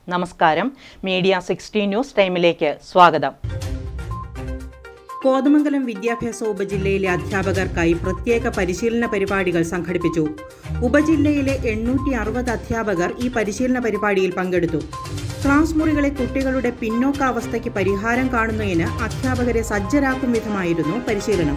നമസ്കാരം media sixty news ടൈമിലേക്ക് സ്വാഗതം കോതമംഗലം വിദ്യാഭ്യാസ ഉപജില്ലയിലെ അധ്യാപകർക്കായി പ്രത്യേക പരിശീലന പരിപാടികൾ സംഘടിപ്പിച്ചു ഉപജില്ലയിലെ എണ്ണൂറ്റി അറുപത് അധ്യാപകർ ഈ പരിശീലന പരിപാടിയിൽ പങ്കെടുത്തു ക്ലാസ് മുറികളെ കുട്ടികളുടെ പിന്നോക്കാവസ്ഥയ്ക്ക് പരിഹാരം കാണുന്നതിന് അധ്യാപകരെ സജ്ജരാക്കും വിധമായിരുന്നു പരിശീലനം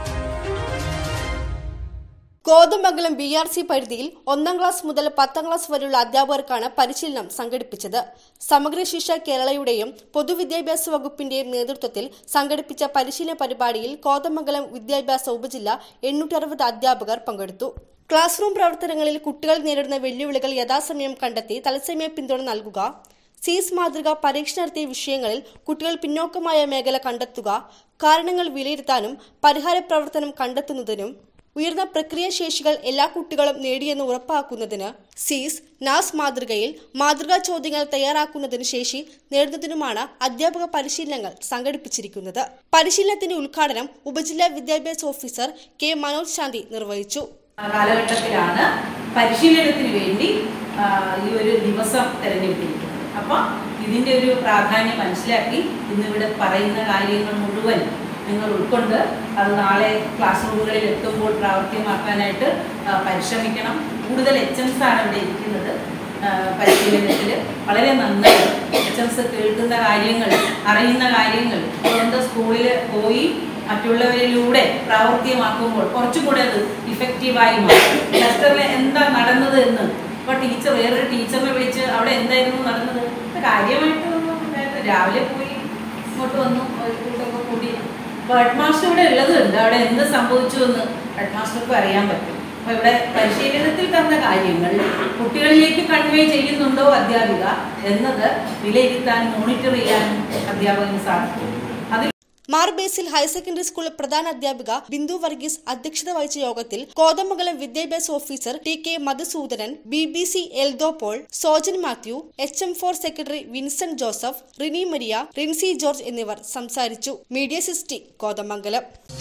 കോതമംഗലം ബി ആർ സി പരിധിയിൽ ഒന്നാം ക്ലാസ് മുതൽ പത്താം ക്ലാസ് വരെയുള്ള അധ്യാപകർക്കാണ് പരിശീലനം സംഘടിപ്പിച്ചത് സമഗ്ര ശിക്ഷ കേരളയുടെയും പൊതുവിദ്യാഭ്യാസ വകുപ്പിന്റെയും നേതൃത്വത്തിൽ സംഘടിപ്പിച്ച പരിശീലന പരിപാടിയിൽ കോതമംഗലം വിദ്യാഭ്യാസ ഉപജില്ല എണ്ണൂറ്റി അറുപത് അധ്യാപകർ പങ്കെടുത്തു ക്ലാസ് റൂം പ്രവർത്തനങ്ങളിൽ കുട്ടികൾ നേരിടുന്ന വെല്ലുവിളികൾ യഥാസമയം കണ്ടെത്തി തത്സമയ പിന്തുണ നൽകുക സീസ് മാതൃക പരീക്ഷ നടത്തിയ വിഷയങ്ങളിൽ കുട്ടികൾ പിന്നോക്കമായ മേഖല കണ്ടെത്തുക കാരണങ്ങൾ വിലയിരുത്താനും പരിഹാര പ്രവർത്തനം കണ്ടെത്തുന്നതിനും ഉയർന്ന പ്രക്രിയ ശേഷികൾ എല്ലാ കുട്ടികളും നേടിയെന്ന് ഉറപ്പാക്കുന്നതിന് സീസ് നാസ് മാതൃകയിൽ മാതൃകാ ചോദ്യങ്ങൾ തയ്യാറാക്കുന്നതിന് ശേഷി നേടുന്നതിനുമാണ് അധ്യാപക പരിശീലനങ്ങൾ സംഘടിപ്പിച്ചിരിക്കുന്നത് പരിശീലനത്തിന്റെ ഉദ്ഘാടനം ഉപജില്ലാ വിദ്യാഭ്യാസ ഓഫീസർ കെ മനോജ് ശാന്തി നിർവഹിച്ചു കാലഘട്ടത്തിലാണ് പരിശീലനത്തിന് വേണ്ടി ആ, ഈ ഒരു ദിവസം തിരഞ്ഞെടുത്തിരിക്കുന്നത് അപ്പം ഇതിൻ്റെ ഒരു പ്രാധാന്യം മനസ്സിലാക്കി ഇന്നിവിടെ പറയുന്ന കാര്യങ്ങൾ മുഴുവൻ നിങ്ങൾ ഉൾക്കൊണ്ട് അത് നാളെ ക്ലാസ് റൂമുകളിൽ എത്തുമ്പോൾ പ്രാവർത്തികമാക്കാനായിട്ട് ആ, പരിശ്രമിക്കണം കൂടുതൽ എച്ച് എംസ് ആണ് ഇവിടെ ഇരിക്കുന്നത് പരിശീലനത്തിൽ വളരെ നന്നായി എച്ച് എംസ് കേൾക്കുന്ന കാര്യങ്ങൾ അറിയുന്ന കാര്യങ്ങൾ അതുകൊണ്ട് സ്കൂളിൽ പോയി മറ്റുള്ളവരിലൂടെ പ്രാവർത്തികമാക്കുമ്പോൾ കുറച്ചും കൂടെ അത് ഇഫക്റ്റീവായി മാറും ക്ലസ്റ്ററിൽ എന്താ നടന്നത് എന്ന് ഇപ്പോൾ ടീച്ചർ വേറൊരു ടീച്ചറിനെ വിളിച്ച് അവിടെ എന്തായിരുന്നു നടന്നത് ഇത് കാര്യമായിട്ടൊന്നും ഉണ്ടായിരുന്നില്ല. രാവിലെ പോയി ഇങ്ങോട്ട് വന്നു ഒരു കൂട്ടൊക്കെ കൂടി അപ്പോൾ ഹെഡ് മാസ്റ്റർ ഇവിടെ ഉള്ളതുണ്ട് അവിടെ എന്ത് സംഭവിച്ചു എന്ന് ഹെഡ് മാസ്റ്റർക്ക് അറിയാൻ പറ്റും അപ്പോൾ ഇവിടെ പരിശീലനത്തിൽ തന്ന കാര്യങ്ങൾ കുട്ടികളിലേക്ക് കൺവേ ചെയ്യുന്നുണ്ടോ അധ്യാപിക എന്നത് വിലയിരുത്താനും മോണിറ്റർ ചെയ്യാനും അധ്യാപകന് സാധിക്കും അതിൽ Mar Basil higher secondary school പ്രധാന അധ്യാപിക ബിന്ദു വർഗീസ് അധ്യക്ഷത വഹിച്ച യോഗത്തിൽ കോതമംഗലം വിദ്യാഭ്യാസ officer T K Madhusudanan B B C Eldho Paul Sojan Mathew H M for secretary Vincent Joseph Rini Maria Rincy George എന്നിവർ സംസാരിച്ചു മീഡിയ സിസ്റ്റി കോതമംഗലം